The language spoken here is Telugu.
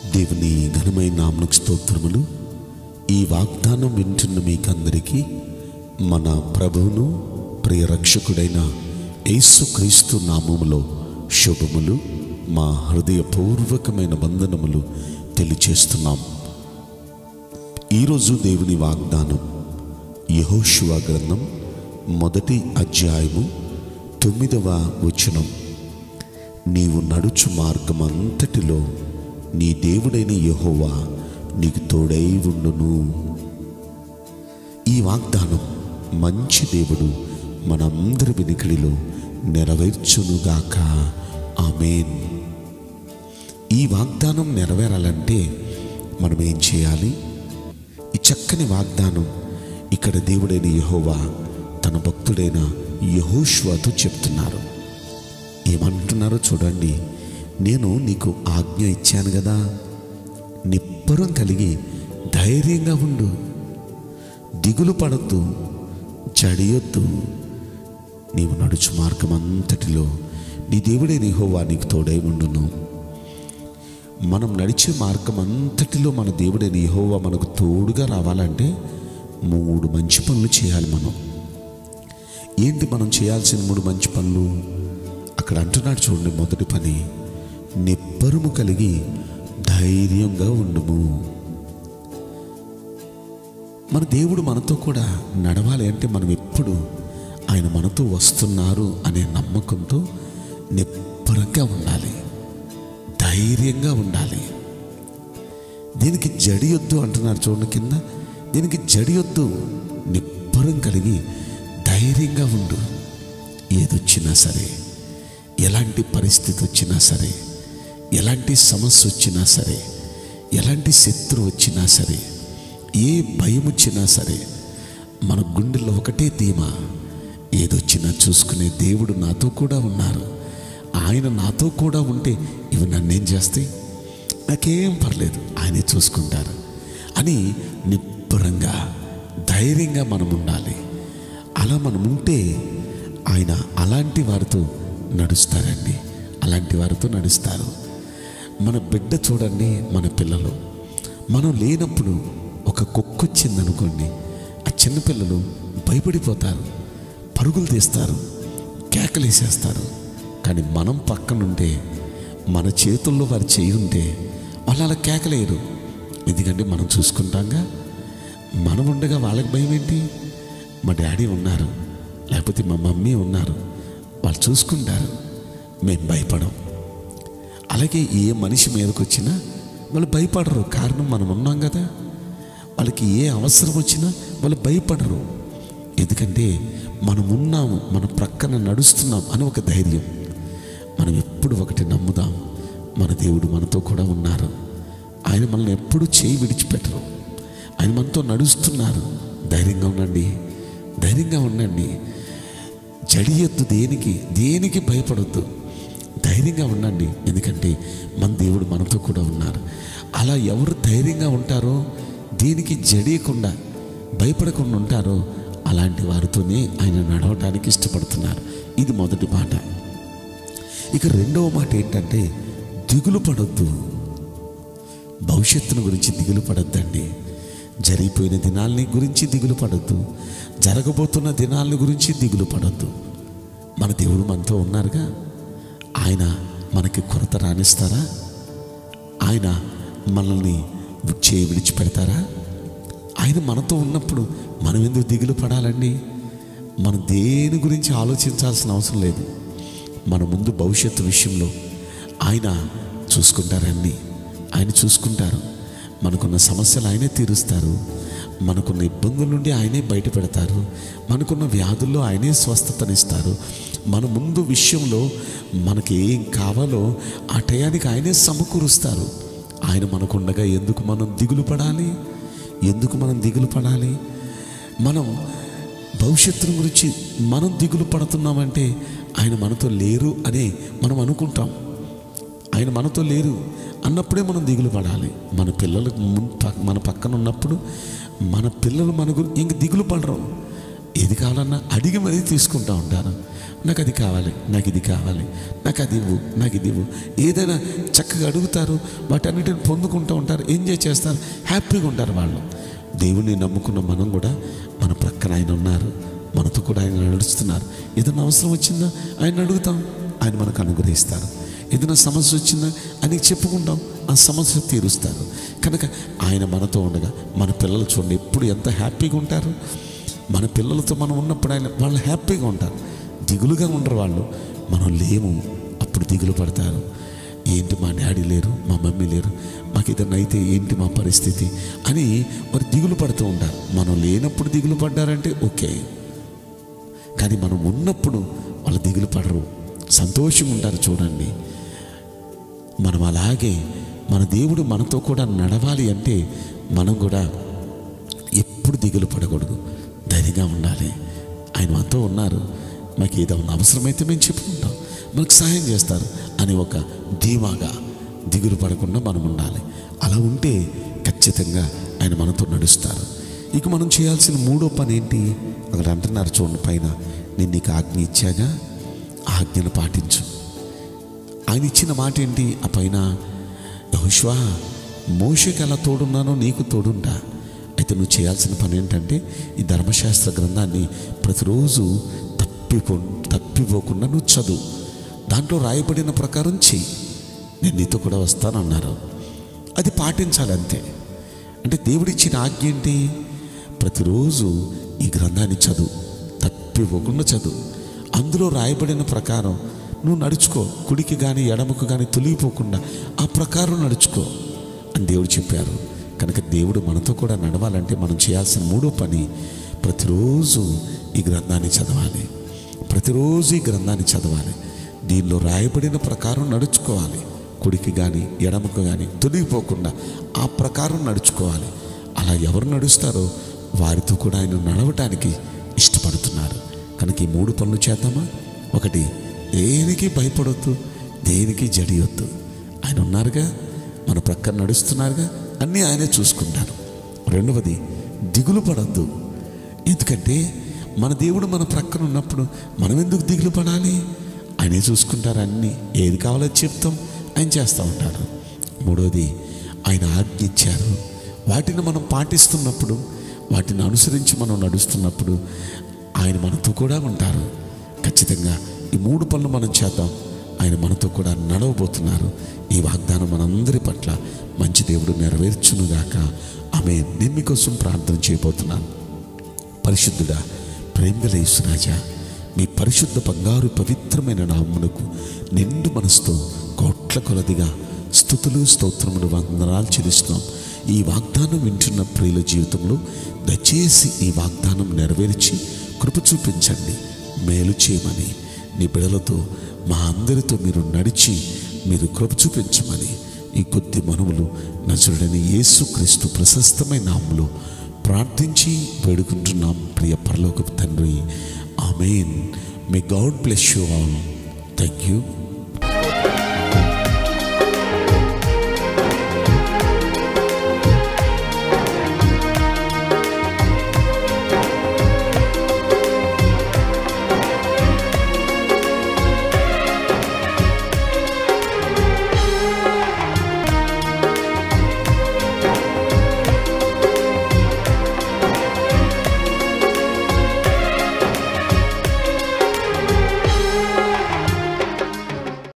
దేవుని ఘనమైన నామకు స్తోత్రములు ఈ వాగ్దానం వింటున్న మీకందరికీ మన ప్రభువును ప్రియ రక్షకుడైన యేసుక్రీస్తు నామములో శుభములు మా హృదయపూర్వకమైన వందనములు తెలియచేస్తున్నాం ఈరోజు దేవుని వాగ్దానం యెహోషువ గ్రంథం మొదటి అధ్యాయము తొమ్మిదవ వచనం నీవు నడుచు మార్గమంతటిలో నీ దేవుడైన యెహోవా నీకు తోడై ఉండును ఈ వాగ్దానం మంచి దేవుడు మనందరి వెనుకడిలో నెరవేర్చునుగాక ఆమెన్ ఈ వాగ్దానం నెరవేరాలంటే మనం ఏం చేయాలి ఈ చక్కని వాగ్దానం ఇక్కడ దేవుడైన యెహోవా తన భక్తుడైన యహోష్వాతో చెప్తున్నారు ఏమంటున్నారో చూడండి నేను నీకు ఆజ్ఞ ఇచ్చాను కదా నిబ్బరం కలిగి ధైర్యంగా ఉండు దిగులు పడద్దు జడియొద్దు నీవు నడుచు మార్గం అంతటిలో నీ దేవుడే నీహోవా నీకు తోడై ఉండును మనం నడిచే మార్గం అంతటిలో మన దేవుడైన యెహోవా మనకు తోడుగా రావాలంటే మూడు మంచి పనులు చేయాలి మనం ఏంటి మనం చేయాల్సిన మూడు మంచి పనులు అక్కడ అంటున్నాడు చూడండి మొదటి పని నిబ్బరము కలిగి ధైర్యంగా ఉండుము మన దేవుడు మనతో కూడా నడవాలి అంటే మనం ఎప్పుడు ఆయన మనతో వస్తున్నారు అనే నమ్మకంతో నిబ్బరంగా ఉండాలి ధైర్యంగా ఉండాలి దీనికి జడియొద్దు అంటున్నారు చూడండి కింద దీనికి జడియొద్దు నిబ్బరం కలిగి ధైర్యంగా ఉండు ఏదొచ్చినా సరే ఎలాంటి పరిస్థితి వచ్చినా సరే ఎలాంటి సమస్య వచ్చినా సరే ఎలాంటి శత్రు వచ్చినా సరే ఏ భయం వచ్చినా సరే మన గుండెల్లో ఒకటే ధీమా ఏదొచ్చినా చూసుకునే దేవుడు నాతో కూడా ఉన్నారు ఆయన నాతో కూడా ఉంటే ఇవి నన్నేం చేస్తాయి నాకేం పర్లేదు ఆయనే చూసుకుంటారు అని నిబ్బరంగా ధైర్యంగా మనం ఉండాలి అలా మనం ఉంటే ఆయన అలాంటి వారితో నడుస్తారండి అలాంటి వారితో నడుస్తారు మన బిడ్డ చూడండి మన పిల్లలు మనం లేనప్పుడు ఒక కుక్క వచ్చిందనుకోండి ఆ చిన్నపిల్లలు భయపడిపోతారు పరుగులు తీస్తారు కేకలేసేస్తారు కానీ మనం పక్కనుంటే మన చేతుల్లో వారు చేయి ఉంటే వాళ్ళు అలా కేకలేరు ఎందుకంటే మనం చూసుకుంటాంగా మనం ఉండగా వాళ్ళకి భయం ఏంటి మా డాడీ ఉన్నారు లేకపోతే మా మమ్మీ ఉన్నారు వాళ్ళు చూసుకుంటారు మేము భయపడం అలాగే ఏ మనిషి మీదకి వచ్చినా వాళ్ళు భయపడరు కారణం మనం ఉన్నాం కదా వాళ్ళకి ఏ అవసరం వచ్చినా వాళ్ళు భయపడరు ఎందుకంటే మనం ఉన్నాము మన ప్రక్కన నడుస్తున్నాం అని ఒక ధైర్యం మనం ఎప్పుడు ఒకటి నమ్ముదాం మన దేవుడు మనతో కూడా ఉన్నారు ఆయన మనల్ని ఎప్పుడు చేయి విడిచిపెట్టరు ఆయన మనతో నడుస్తున్నారు ధైర్యంగా ఉండండి ధైర్యంగా ఉండండి జడియొద్దు దేనికి దేనికి భయపడొద్దు ధైర్యంగా ఉండండి ఎందుకంటే మన దేవుడు మనతో కూడా ఉన్నారు అలా ఎవరు ధైర్యంగా ఉంటారో దేనికి జడియకుండా భయపడకుండా ఉంటారో అలాంటి వారితోనే ఆయన నడవటానికి ఇష్టపడుతున్నారు ఇది మొదటి మాట ఇక రెండవ మాట ఏంటంటే దిగులు పడొద్దు భవిష్యత్తును గురించి దిగులు పడొద్దండి జరిగిపోయిన దినాల్ని గురించి దిగులు పడొద్దు జరగబోతున్న దినాలని గురించి దిగులు పడొద్దు మన దేవుడు మనతో ఉన్నారుగా ఆయన మనకి కొరత రాణిస్తారా ఆయన మనల్ని చేయి విడిచిపెడతారా ఆయన మనతో ఉన్నప్పుడు మనం ఎందుకు దిగులు పడాలండి మనం దేని గురించి ఆలోచించాల్సిన అవసరం లేదు మన ముందు భవిష్యత్తు విషయంలో ఆయన చూసుకుంటారండి ఆయన చూసుకుంటారు మనకున్న సమస్యలు ఆయనే తీరుస్తారు మనకున్న ఇబ్బందుల నుండి ఆయనే బయట పెడతారు మనకున్న వ్యాధుల్లో ఆయనే స్వస్థతనిస్తారు మన ముందు విషయంలో మనకి ఏం కావాలో ఆ టయానికి ఆయనే సమకూరుస్తారు ఆయన మనకుండగా ఎందుకు మనం దిగులు పడాలి ఎందుకు మనం దిగులు పడాలి మనం భవిష్యత్తును గురించి మనం దిగులు పడుతున్నామంటే ఆయన మనతో లేరు అనే మనం అనుకుంటాం ఆయన మనతో లేరు అన్నప్పుడే మనం దిగులు పడాలి మన పిల్లలకు మున్ ప- మన పక్కన ఉన్నప్పుడు మన పిల్లలు మన గురి ఇంక దిగులు పడరు ఏది కావాలన్నా అడిగి మరీ తీసుకుంటూ ఉంటారు నాకు అది కావాలి నాకు ఇది కావాలి నాకు అది ఇవ్వు నాకు ఇది ఇవ్వు ఏదైనా చక్కగా అడుగుతారు వాటన్నిటిని పొందుకుంటూ ఉంటారు ఎంజాయ్ చేస్తారు హ్యాపీగా ఉంటారు వాళ్ళు దేవుణ్ణి నమ్ముకున్న మనం కూడా మన ప్రక్కన ఆయన ఉన్నారు మనతో కూడా ఆయన నడుస్తున్నారు ఏదైనా అవసరం వచ్చిందా ఆయన అడుగుతాం ఆయన మనకు అనుగ్రహిస్తారు ఏదైనా సమస్య వచ్చిందా అని చెప్పుకుంటాం ఆ సమస్య తీరుస్తారు కనుక ఆయన మనతో ఉండగా మన పిల్లలు చూడండి ఎప్పుడు ఎంత హ్యాపీగా ఉంటారు మన పిల్లలతో మనం ఉన్నప్పుడు ఆయన వాళ్ళు హ్యాపీగా ఉంటారు దిగులుగా ఉండరు వాళ్ళు మనం లేము అప్పుడు దిగులు పడతారు ఏంటి మా డాడీ లేరు మా మమ్మీ లేరు మాకు ఏదైనా అయితే ఏంటి మా పరిస్థితి అని వారు దిగులు పడుతూ ఉంటారు మనం లేనప్పుడు దిగులు పడ్డారంటే ఓకే కానీ మనం ఉన్నప్పుడు వాళ్ళు దిగులు పడరు సంతోషంగా ఉంటారు చూడండి మనం అలాగే మన దేవుడు మనతో కూడా నడవాలి అంటే మనం కూడా ఎప్పుడు దిగులు పడకూడదు ధైర్యంగా ఉండాలి ఆయన మనతో ఉన్నారు మాకు ఏదైనా అవసరమైతే మేము చెప్పుకుంటాం మనకు సహాయం చేస్తారు అని ఒక ధీమాగా దిగులు పడకుండా మనం ఉండాలి అలా ఉంటే ఖచ్చితంగా ఆయన మనతో నడుస్తారు ఇక మనం చేయాల్సిన మూడో పని ఏంటి అక్కడ అంటున్నారు చూడండి పైన నేను నీకు ఆజ్ఞ ఇచ్చాగా ఆ ఆజ్ఞను పాటించు ఆయన ఇచ్చిన మాట ఏంటి ఆ పైన యహోష్వా మోషకి ఎలా తోడున్నానో నీకు తోడుంటా అయితే నువ్వు చేయాల్సిన పని ఏంటంటే ఈ ధర్మశాస్త్ర గ్రంథాన్ని ప్రతిరోజు తప్పిపో తప్పిపోకుండా నువ్వు చదువు దాంట్లో రాయబడిన ప్రకారం చెయ్యి నేను నీతో కూడా వస్తానన్నారు అది పాటించాలి అంతే అంటే దేవుడిచ్చిన ఆజ్ఞ ఏంటి ప్రతిరోజు ఈ గ్రంథాన్ని చదువు తప్పిపోకుండా చదువు అందులో రాయబడిన ప్రకారం నువ్వు నడుచుకో కుడికి కానీ ఎడమకు కానీ తొలగిపోకుండా ఆ ప్రకారం నడుచుకో అని దేవుడు చెప్పారు కనుక దేవుడు మనతో కూడా నడవాలంటే మనం చేయాల్సిన మూడో పని ప్రతిరోజు ఈ గ్రంథాన్ని చదవాలి ప్రతిరోజు ఈ గ్రంథాన్ని చదవాలి దీనిలో రాయబడిన ప్రకారం నడుచుకోవాలి కుడికి కానీ ఎడమకు కానీ తొలగిపోకుండా ఆ ప్రకారం నడుచుకోవాలి అలా ఎవరు నడుస్తారో వారితో కూడా ఆయన నడవటానికి ఇష్టపడుతున్నారు కనుక ఈ మూడు పనులు చేద్దామా ఒకటి దేనికి భయపడొద్దు దేనికి జడియొద్దు ఆయన ఉన్నారుగా మన ప్రక్కన నడుస్తున్నారుగా అన్నీ ఆయనే చూసుకుంటారు రెండవది దిగులు పడద్దు ఎందుకంటే మన దేవుడు మన ప్రక్కన ఉన్నప్పుడు మనం ఎందుకు దిగులు పడాలి ఆయనే చూసుకుంటారు అన్నీ ఏది కావాలో చెప్తాం ఆయన చేస్తూ ఉంటారు మూడోది ఆయన ఆజ్ఞ ఇచ్చారు వాటిని మనం పాటిస్తున్నప్పుడు వాటిని అనుసరించి మనం నడుస్తున్నప్పుడు ఆయన మనతో కూడా ఉంటారు ఖచ్చితంగా ఈ మూడు పనులు మనం చేద్దాం ఆయన మనతో కూడా నడవబోతున్నారు ఈ వాగ్దానం మనందరి పట్ల మంచి దేవుడు నెరవేర్చునుగాక ఆమె నేను మీకోసం ప్రార్థన చేయబోతున్నాను పరిశుద్ధుడా ప్రేమగల యేసురాజా మీ పరిశుద్ధ బంగారు పవిత్రమైన నామ్మునకు నిండు మనసుతో కోట్ల కొలదిగా స్థుతులు స్తోత్రములు వందనాలు చెల్లిస్తున్నాం ఈ వాగ్దానం వింటున్న ప్రియుల జీవితంలో దయచేసి ఈ వాగ్దానం నెరవేర్చి కృప చూపించండి మేలు చేయమని నీ బిడలతో మా అందరితో మీరు నడిచి మీరు కృప చూపించమని ఈ కొద్ది మనువులు నజరుడని యేసుక్రీస్తు ప్రశస్తమైన నామములో ప్రార్థించి వేడుకుంటున్నాం ప్రియ పరలోకపు తండ్రి amen may God bless you all thank you